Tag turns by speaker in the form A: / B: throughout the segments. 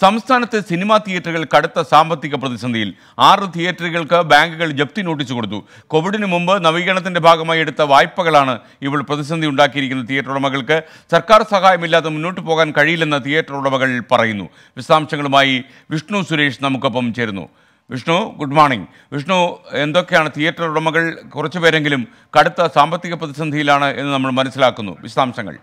A: സംസ്ഥാനത്തെ സിനിമാ തിയേറ്ററുകൾ കടുത്ത സാമ്പത്തിക പ്രതിസന്ധിയിൽ ആറ് തിയേറ്ററുകൾക്ക് ബാങ്കുകൾ ജപ്തി നോട്ടീസ് കൊടുത്തു കോവിഡിന് മുമ്പ് നവീകരണത്തിന്റെ ഭാഗമായി എടുത്ത വായ്പകളാണ് ഇപ്പോൾ പ്രതിസന്ധി ഉണ്ടാക്കിയിരിക്കുന്ന തിയേറ്റർ ഉടമകൾക്ക് സർക്കാർ സഹായമില്ലാതെ മുന്നോട്ട് പോകാൻ കഴിയില്ലെന്ന് തിയേറ്റർ ഉടമകൾ പറയുന്നു വിശദാംശങ്ങളുമായി വിഷ്ണു സുരേഷ് നമുക്കൊപ്പം ചേരുന്നു വിഷ്ണു ഗുഡ് മോർണിംഗ് വിഷ്ണു എന്തൊക്കെയാണ് തിയേറ്റർ ഉടമകൾ കുറച്ചു പേരെങ്കിലും കടുത്ത സാമ്പത്തിക പ്രതിസന്ധിയിലാണ് എന്ന് നമ്മൾ മനസ്സിലാക്കുന്നു വിശദാംശങ്ങൾ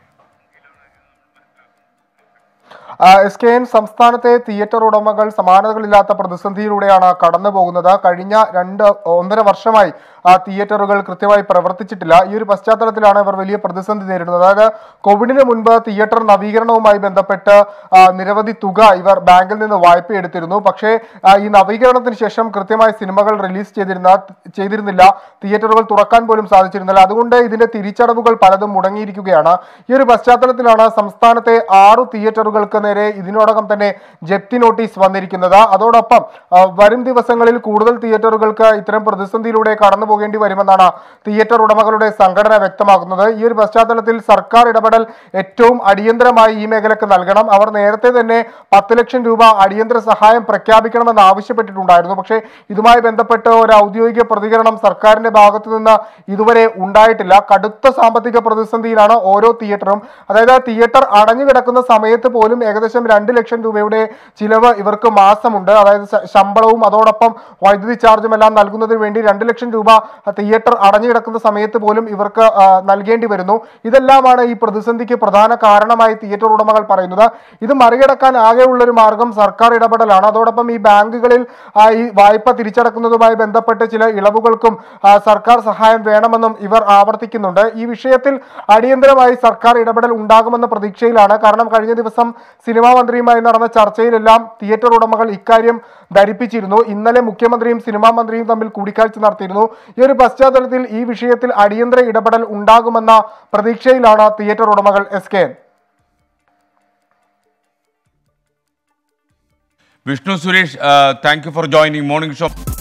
B: എസ് കെ എൻ സംസ്ഥാനത്തെ തിയേറ്റർ ഉടമകൾ സമാനതകളില്ലാത്ത പ്രതിസന്ധിയിലൂടെയാണ് കടന്നു പോകുന്നത് കഴിഞ്ഞ രണ്ട് ഒന്നര വർഷമായി ആ തിയേറ്ററുകൾ കൃത്യമായി പ്രവർത്തിച്ചിട്ടില്ല ഈ ഒരു പശ്ചാത്തലത്തിലാണ് ഇവർ വലിയ പ്രതിസന്ധി നേരിടുന്നത് അതായത് കോവിഡിന് മുൻപ് തിയേറ്റർ നവീകരണവുമായി ബന്ധപ്പെട്ട് ആ, നിരവധി തുക ഇവർ ബാങ്കിൽ നിന്ന് വായ്പ എടുത്തിരുന്നു പക്ഷേ ആ, ഈ നവീകരണത്തിന് ശേഷം കൃത്യമായി സിനിമകൾ റിലീസ് ചെയ്തിരുന്ന ചെയ്തിരുന്നില്ല തിയേറ്ററുകൾ തുറക്കാൻ പോലും സാധിച്ചിരുന്നില്ല അതുകൊണ്ട് ഇതിന്റെ തിരിച്ചടവുകൾ പലതും മുടങ്ങിയിരിക്കുകയാണ് ഈ ഒരു പശ്ചാത്തലത്തിലാണ് സംസ്ഥാനത്തെ ആറു തിയേറ്ററുകൾക്ക് നേരെ ഇതിനോടകം തന്നെ ജപ്തി നോട്ടീസ് വന്നിരിക്കുന്നത് അതോടൊപ്പം ആ, വരും ദിവസങ്ങളിൽ കൂടുതൽ തിയേറ്ററുകൾക്ക് ഇത്തരം പ്രതിസന്ധിയിലൂടെ കടന്നു പോകേണ്ടി വരുമെന്നാണ് തിയേറ്റർ ഉടമകളുടെ സംഘടന വ്യക്തമാക്കുന്നത് ഈ ഒരു പശ്ചാത്തലത്തിൽ സർക്കാർ ഇടപെടൽ ഏറ്റവും അടിയന്തരമായി ഈ മേഖലക്ക് നൽകണം അവർ നേരത്തെ തന്നെ പത്ത് ലക്ഷം രൂപ അടിയന്തര സഹായം പ്രഖ്യാപിക്കണമെന്ന് ആവശ്യപ്പെട്ടിട്ടുണ്ടായിരുന്നു പക്ഷേ ഇതുമായി ബന്ധപ്പെട്ട് ഒരു ഔദ്യോഗിക പ്രതികരണം സർക്കാരിന്റെ ഭാഗത്തു നിന്ന് ഇതുവരെ ഉണ്ടായിട്ടില്ല കടുത്ത സാമ്പത്തിക പ്രതിസന്ധിയിലാണ് ഓരോ തിയേറ്ററും അതായത് തിയേറ്റർ അടഞ്ഞു കിടക്കുന്ന സമയത്ത് പോലും ഏകദേശം രണ്ട് ലക്ഷം രൂപയുടെ ചിലവ് ഇവർക്ക് മാസമുണ്ട് അതായത് ശ- ശമ്പളവും അതോടൊപ്പം വൈദ്യുതി ചാർജും എല്ലാം നൽകുന്നതിന് വേണ്ടി രണ്ട് ലക്ഷം രൂപ തിയേറ്റർ അടഞ്ഞു കിടക്കുന്ന സമയത്ത് പോലും ഇവർക്ക് ആ, നൽകേണ്ടി വരുന്നു ഇതെല്ലാമാണ് ഈ പ്രതിസന്ധിക്ക് പ്രധാന കാരണമായി തിയേറ്റർ ഉടമകൾ പറയുന്നത് ഇത് മറികടക്കാൻ ആകെയുള്ള ഒരു മാർഗം സർക്കാർ ഇടപെടലാണ് അതോടൊപ്പം ഈ ബാങ്കുകളിൽ ആ, ഈ വായ്പ തിരിച്ചടക്കുന്നതുമായി ബന്ധപ്പെട്ട് ചില ഇളവുകൾക്കും ആ, സർക്കാർ സഹായം വേണമെന്നും ഇവർ ആവർത്തിക്കുന്നുണ്ട് ഈ വിഷയത്തിൽ അടിയന്തരമായി സർക്കാർ ഇടപെടൽ ഉണ്ടാകുമെന്ന പ്രതീക്ഷയിലാണ് കാരണം കഴിഞ്ഞ ദിവസം സിനിമാ മന്ത്രിയുമായി നടന്ന ചർച്ചയിലെല്ലാം തിയേറ്റർ ഉടമകൾ ഇക്കാര്യം ധരിപ്പിച്ചിരുന്നു ഇന്നലെ മുഖ്യമന്ത്രിയും സിനിമാ മന്ത്രിയും തമ്മിൽ കൂടിക്കാഴ്ച നടത്തിയിരുന്നു ഈ ഒരു പശ്ചാത്തലത്തിൽ ഈ വിഷയത്തിൽ അടിയന്തര ഇടപെടൽ ഉണ്ടാകുമെന്ന പ്രതീക്ഷയിലാണ് തിയേറ്റർ ഉടമകൾ S K N
A: Vishnu Suresh thank you for joining morning show